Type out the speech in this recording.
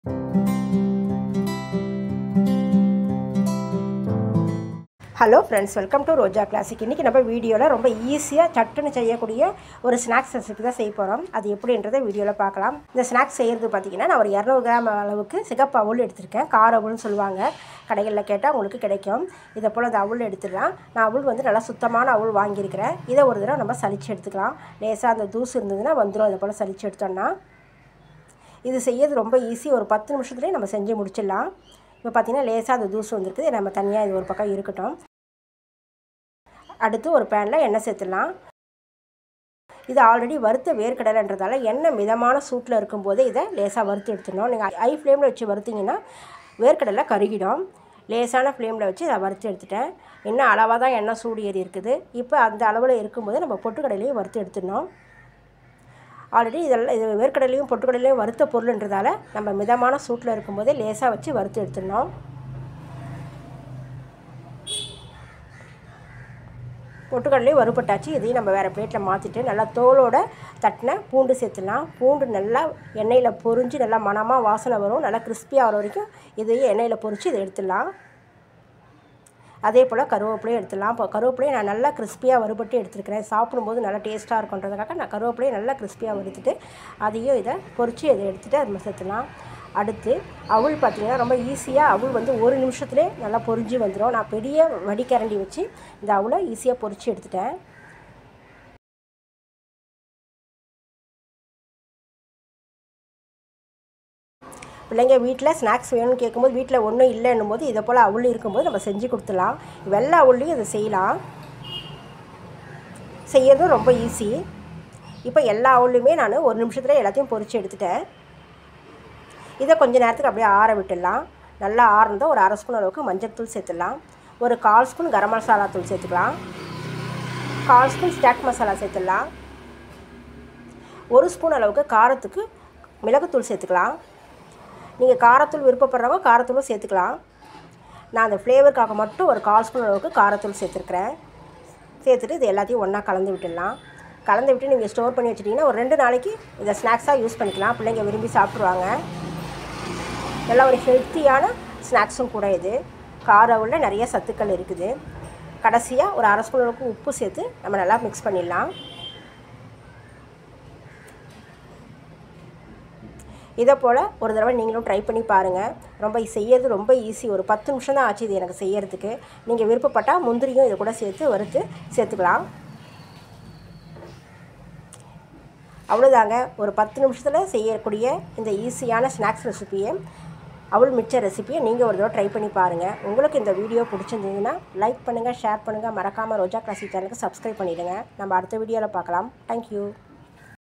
hello friends welcome to Roja classic இன்றைக்கி நம்ம வீடியோவில் ரொம்ப ஈஸியாக சட்டுன்னு செய்யக்கூடிய ஒரு ஸ்நாக்ஸ் ரெசிபி தான் செய்ய போகிறோம் அது எப்படின்றத வீடியோவில் பார்க்கலாம் இந்த ஸ்நாக்ஸ் செய்கிறது பார்த்திங்கன்னா நான் ஒரு இரநூறு கிராம் அளவுக்கு சிகப்பு அவுள் எடுத்திருக்கேன் கார அவுள்னு சொல்லுவாங்க கடைகளில் கேட்டால் உங்களுக்கு கிடைக்கும் இதை போல் அந்த அவுள் எடுத்துடலாம் நான் அவுள் வந்து நல்லா சுத்தமான அவுள் வாங்கியிருக்கிறேன் இதை ஒரு தடவை நம்ம சலிச்சு எடுத்துக்கலாம் லேசாக அந்த தூசு இருந்ததுன்னா வந்துடும் இதை போல் சலிச்சு எடுத்தோம்னா இது செய்யறது ரொம்ப ஈஸி ஒரு பத்து நிமிஷத்துலேயே நம்ம செஞ்சு முடிச்சிடலாம் இப்போ பார்த்தீங்கன்னா லேசாக அந்த தூசு வந்துருக்குது நம்ம தனியாக இது ஒரு பக்கம் இருக்கட்டும் அடுத்து ஒரு பேனில் எண்ணெய் சேர்த்துடலாம் இது ஆல்ரெடி வறுத்த வேர்க்கடலைன்றதால எண்ணெய் மிதமான சூட்டில் இருக்கும்போது இதை லேசாக வறுத்து எடுத்துடணும் நீங்கள் ஐ ஃப்ளேமில் வச்சு வறுத்திங்கன்னா வேர்க்கடலை கருகிடும் லேசான ஃப்ளேமில் வச்சு இதை வறுத்து எடுத்துட்டேன் இன்னும் அளவாக தான் எண்ணெய் சூடு ஏறி இருக்குது இப்போ அந்த அளவில் இருக்கும்போது நம்ம பொட்டுக்கடலையும் வறுத்து எடுத்துடணும் ஆல்ரெடி இதெல்லாம் இது வேர்க்கடலையும் பொட்டுக்கடலையும் வறுத்த பொருள்ன்றதால நம்ம மிதமான சூட்டில் இருக்கும்போதே லேசாக வச்சு வறுத்து எடுத்துடணும் பொட்டுக்கடலையும் வறுபட்டாச்சு இதையும் நம்ம வேறு பிளேட்டில் மாற்றிட்டு நல்லா தோலோட தட்டின பூண்டு சேர்த்துலாம் பூண்டு நல்லா எண்ணெயில் பொரிஞ்சு நல்லா மணமாக வாசனை வரும் நல்லா கிறிஸ்பியாக வர வரைக்கும் இதையும் எண்ணெயில் பொரித்து இதை எடுத்துடலாம் அதே போல் கருவேப்பிலையும் எடுத்துடலாம் இப்போ கருவேப்பிலையும் நான் நல்லா கிறிஸ்பியாக வறுபட்டு எடுத்துருக்கிறேன் சாப்பிடும்போது நல்லா டேஸ்ட்டாக இருக்குன்றதுக்காக நான் கருவேப்பிலையும் நல்லா கிறிஸ்பியாக வறுத்துட்டு அதையும் இதை பொரித்து இதை எடுத்துகிட்டு அது சேர்த்துலாம் அடுத்து அவுள் பார்த்திங்கன்னா ரொம்ப ஈஸியாக அவுள் வந்து ஒரு நிமிஷத்துலேயே நல்லா பொரிஞ்சு வந்துடும் நான் பெரிய வடிகரண்டி வச்சு இந்த அவுளை ஈஸியாக பொரித்து எடுத்துட்டேன் பிள்ளைங்க வீட்டில் ஸ்நாக்ஸ் வேணும்னு கேட்கும்போது வீட்டில் ஒன்றும் இல்லைன்னும் போது இதை போல் அவுள் இருக்கும்போது நம்ம செஞ்சு கொடுத்துலாம் வெள்ளை அவுள்லையும் இதை செய்யலாம் செய்யறதும் ரொம்ப ஈஸி இப்போ எல்லா அவுள்லையுமே நான் ஒரு நிமிஷத்தில் எல்லாத்தையும் பொரித்து எடுத்துட்டேன் இதை கொஞ்சம் நேரத்துக்கு அப்படியே ஆற விட்டுடலாம் நல்லா ஆறுனதும் ஒரு அரை ஸ்பூன் அளவுக்கு மஞ்சள் தூள் சேர்த்துடலாம் ஒரு கால் ஸ்பூன் கரம் மசாலா தூள் சேர்த்துக்கலாம் கால் ஸ்பூன் ஸ்டாக் மசாலா சேர்த்துடலாம் ஒரு ஸ்பூன் அளவுக்கு காரத்துக்கு மிளகுத்தூள் சேர்த்துக்கலாம் நீங்கள் காரத்தூள் விருப்பப்படுறவங்க காரத்தூளும் சேர்த்துக்கலாம் நான் அந்த ஃப்ளேவருக்காக மட்டும் ஒரு கால் ஸ்பூன் அளவுக்கு காரத்தூள் சேர்த்துருக்குறேன் சேர்த்துட்டு இது எல்லாத்தையும் ஒன்றா கலந்து விட்டுடலாம் கலந்து விட்டு நீங்கள் ஸ்டோர் பண்ணி வச்சிட்டிங்கன்னா ஒரு ரெண்டு நாளைக்கு இதை ஸ்நாக்ஸாக யூஸ் பண்ணிக்கலாம் பிள்ளைங்க விரும்பி சாப்பிட்ருவாங்க நல்லா ஒரு ஹெல்த்தியான ஸ்நாக்ஸும் கூட இது கார உள்ள நிறைய சத்துக்கள் இருக்குது கடைசியாக ஒரு அரை ஸ்பூன் அளவுக்கு உப்பு சேர்த்து நம்ம நல்லா மிக்ஸ் பண்ணிடலாம் இதை போல் ஒரு தடவை நீங்களும் ட்ரை பண்ணி பாருங்கள் ரொம்ப செய்யறது ரொம்ப ஈஸி ஒரு பத்து நிமிஷம் தான் ஆச்சு இது எனக்கு செய்யறதுக்கு நீங்கள் விருப்பப்பட்டால் முந்திரியும் இதை கூட சேர்த்து வறுத்து சேர்த்துக்கலாம் அவ்வளோதாங்க ஒரு பத்து நிமிஷத்தில் செய்யக்கூடிய இந்த ஈஸியான ஸ்நாக்ஸ் ரெசிப்பியை அவள் மிச்ச ரெசிப்பியை நீங்கள் ஒரு தடவை ட்ரை பண்ணி பாருங்கள் உங்களுக்கு இந்த வீடியோ பிடிச்சிருந்ததுன்னா லைக் பண்ணுங்கள் ஷேர் பண்ணுங்கள் மறக்காமல் ரோஜா கிளாசிக் சேனலுக்கு சப்ஸ்கிரைப் பண்ணிவிடுங்க நம்ம அடுத்த வீடியோவில் பார்க்கலாம் தேங்க்யூ